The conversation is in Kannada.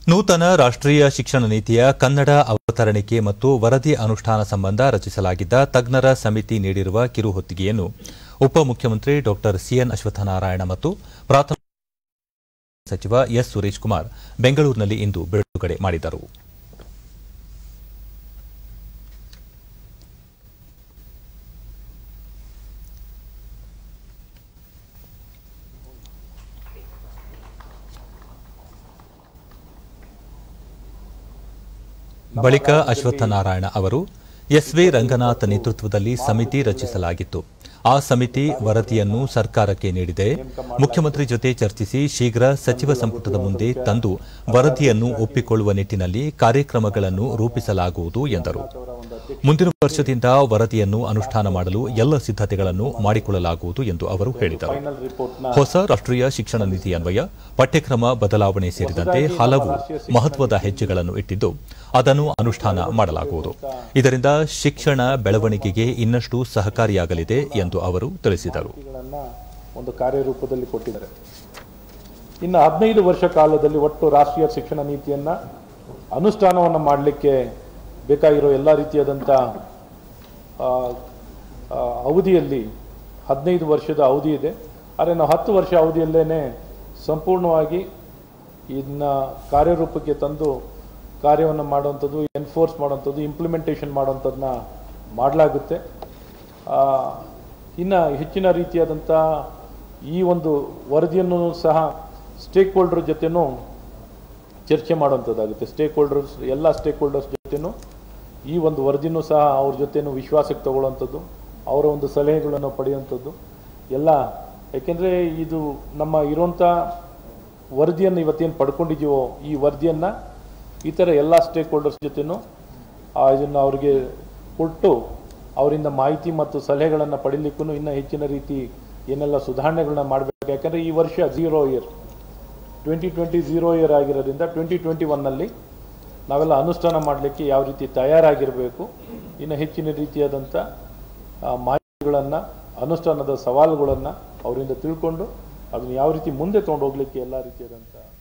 ನೂತನ ರಾಷ್ಟ್ರೀಯ ಶಿಕ್ಷಣ ನೀತಿಯ ಕನ್ನಡ ಅವತರಣಿಕೆ ಮತ್ತು ವರದಿ ಅನುಷ್ಠಾನ ಸಂಬಂಧ ರಚಿಸಲಾಗಿದ್ದ ತಜ್ಞರ ಸಮಿತಿ ನೀಡಿರುವ ಕಿರುಹೊತ್ತಿಗೆಯನ್ನು ಉಪಮುಖ್ಯಮಂತ್ರಿ ಡಾ ಸಿಎನ್ ಅಶ್ವತ್ಥನಾರಾಯಣ ಮತ್ತು ಪ್ರಾಥಮಿಕ ಸಚಿವ ಎಸ್ ಸುರೇಶ್ ಕುಮಾರ್ ಬೆಂಗಳೂರಿನಲ್ಲಿ ಇಂದು ಬಿಡುಗಡೆ ಮಾಡಿದರು ಬಳಿಕ ಅಶ್ವತ್ಥನಾರಾಯಣ ಅವರು ಎಸ್ವಿ ರಂಗನಾಥ್ ನೇತೃತ್ವದಲ್ಲಿ ಸಮಿತಿ ರಚಿಸಲಾಗಿತ್ತು ಆ ಸಮಿತಿ ವರದಿಯನ್ನು ಸರ್ಕಾರಕ್ಕೆ ನೀಡಿದೆ ಮುಖ್ಯಮಂತ್ರಿ ಜೊತೆ ಚರ್ಚಿಸಿ ಶೀಘ್ರ ಸಚಿವ ಸಂಪುಟದ ಮುಂದೆ ತಂದು ವರದಿಯನ್ನು ಒಪ್ಪಿಕೊಳ್ಳುವ ನಿಟ್ಟಿನಲ್ಲಿ ಕಾರ್ಯಕ್ರಮಗಳನ್ನು ರೂಪಿಸಲಾಗುವುದು ಎಂದರು ಮುಂದಿನ ವರ್ಷದಿಂದ ವರದಿಯನ್ನು ಅನುಷ್ಠಾನ ಮಾಡಲು ಎಲ್ಲ ಸಿದ್ಧತೆಗಳನ್ನು ಮಾಡಿಕೊಳ್ಳಲಾಗುವುದು ಎಂದು ಅವರು ಹೇಳಿದರು ಹೊಸ ರಾಷ್ಟ್ರೀಯ ಶಿಕ್ಷಣ ನೀತಿ ಅನ್ವಯ ಪಠ್ಯಕ್ರಮ ಬದಲಾವಣೆ ಸೇರಿದಂತೆ ಹಲವು ಮಹತ್ವದ ಹೆಜ್ಜೆಗಳನ್ನು ಇಟ್ಟಿದ್ದು ಅದನ್ನು ಅನುಷ್ಠಾನ ಮಾಡಲಾಗುವುದು ಇದರಿಂದ ಶಿಕ್ಷಣ ಬೆಳವಣಿಗೆಗೆ ಇನ್ನಷ್ಟು ಸಹಕಾರಿಯಾಗಲಿದೆ ಎಂದು ಅವರು ತಿಳಿಸಿದರು ಗಳನ್ನ ಒಂದು ಕಾರ್ಯರೂಪದಲ್ಲಿ ಕೊಟ್ಟಿದ್ದಾರೆ ಇನ್ನು ಹದಿನೈದು ವರ್ಷ ಕಾಲದಲ್ಲಿ ಒಟ್ಟು ರಾಷ್ಟ್ರೀಯ ಶಿಕ್ಷಣ ನೀತಿಯನ್ನ ಅನುಷ್ಠಾನವನ್ನು ಮಾಡಲಿಕ್ಕೆ ಬೇಕಾಗಿರೋ ಎಲ್ಲ ರೀತಿಯಾದಂಥ ಆ, ಆ, ಅವಧಿಯಲ್ಲಿ ಹದಿನೈದು ವರ್ಷದ ಅವಧಿ ಇದೆ ಆದರೆ ನಾವು ಹತ್ತು ವರ್ಷ ಅವಧಿಯಲ್ಲೇನೆ ಸಂಪೂರ್ಣವಾಗಿ ಇದನ್ನ ಕಾರ್ಯರೂಪಕ್ಕೆ ತಂದು ಕಾರ್ಯವನ್ನು ಮಾಡುವಂಥದ್ದು ಎನ್ಫೋರ್ಸ್ ಮಾಡುವಂಥದ್ದು ಇಂಪ್ಲಿಮೆಂಟೇಷನ್ ಮಾಡುವಂಥದ್ದನ್ನ ಮಾಡಲಾಗುತ್ತೆ ಆ, ಇನ್ನು ಹೆಚ್ಚಿನ ರೀತಿಯಾದಂಥ ಈ ಒಂದು ವರದಿಯನ್ನು ಸಹ ಸ್ಟೇಕ್ ಹೋಲ್ಡರ್ ಜೊತೆನೂ ಚರ್ಚೆ ಮಾಡುವಂಥದ್ದಾಗುತ್ತೆ ಸ್ಟೇಕ್ ಹೋಲ್ಡರ್ಸ್ ಎಲ್ಲ ಸ್ಟೇಕ್ ಹೋಲ್ಡರ್ಸ್ ಜೊತೆನೂ ಈ ಒಂದು ವರದಿನೂ ಸಹ ಅವ್ರ ಜೊತೆನೂ ವಿಶ್ವಾಸಕ್ಕೆ ತಗೊಳ್ಳುವಂಥದ್ದು ಅವರ ಒಂದು ಸಲಹೆಗಳನ್ನು ಪಡೆಯುವಂಥದ್ದು ಎಲ್ಲ ಯಾಕೆಂದರೆ ಇದು ನಮ್ಮ ಇರುವಂಥ ವರದಿಯನ್ನು ಇವತ್ತೇನು ಪಡ್ಕೊಂಡಿದ್ದೀವೋ ಈ ವರದಿಯನ್ನು ಈ ಥರ ಎಲ್ಲ ಸ್ಟೇಕ್ ಹೋಲ್ಡರ್ಸ್ ಜೊತೆನೂ ಆ, ಇದನ್ನು ಅವರಿಗೆ ಕೊಟ್ಟು ಅವರಿಂದ ಮಾಹಿತಿ ಮತ್ತು ಸಲಹೆಗಳನ್ನು ಪಡಿಲಿಕ್ಕೂ ಇನ್ನೂ ಹೆಚ್ಚಿನ ರೀತಿ ಏನೆಲ್ಲ ಸುಧಾರಣೆಗಳನ್ನ ಮಾಡಬೇಕು ಯಾಕಂದರೆ ಈ ವರ್ಷ zero year twenty twenty zero year ಆಗಿರೋದ್ರಿಂದ ಟ್ವೆಂಟಿ ಟ್ವೆಂಟಿ ಒನ್ನಲ್ಲಿ ನಾವೆಲ್ಲ ಅನುಷ್ಠಾನ ಮಾಡಲಿಕ್ಕೆ ಯಾವ ರೀತಿ ತಯಾರಾಗಿರಬೇಕು ಇನ್ನು ಹೆಚ್ಚಿನ ರೀತಿಯಾದಂಥ ಆ, ಮಾಹಿತಿಗಳನ್ನು ಅನುಷ್ಠಾನದ ಸವಾಲುಗಳನ್ನು ಅವರಿಂದ ತಿಳ್ಕೊಂಡು ಅದನ್ನು ಯಾವ ರೀತಿ ಮುಂದೆ ತೊಗೊಂಡು ಹೋಗ್ಲಿಕ್ಕೆ ಎಲ್ಲ ರೀತಿಯಾದಂಥ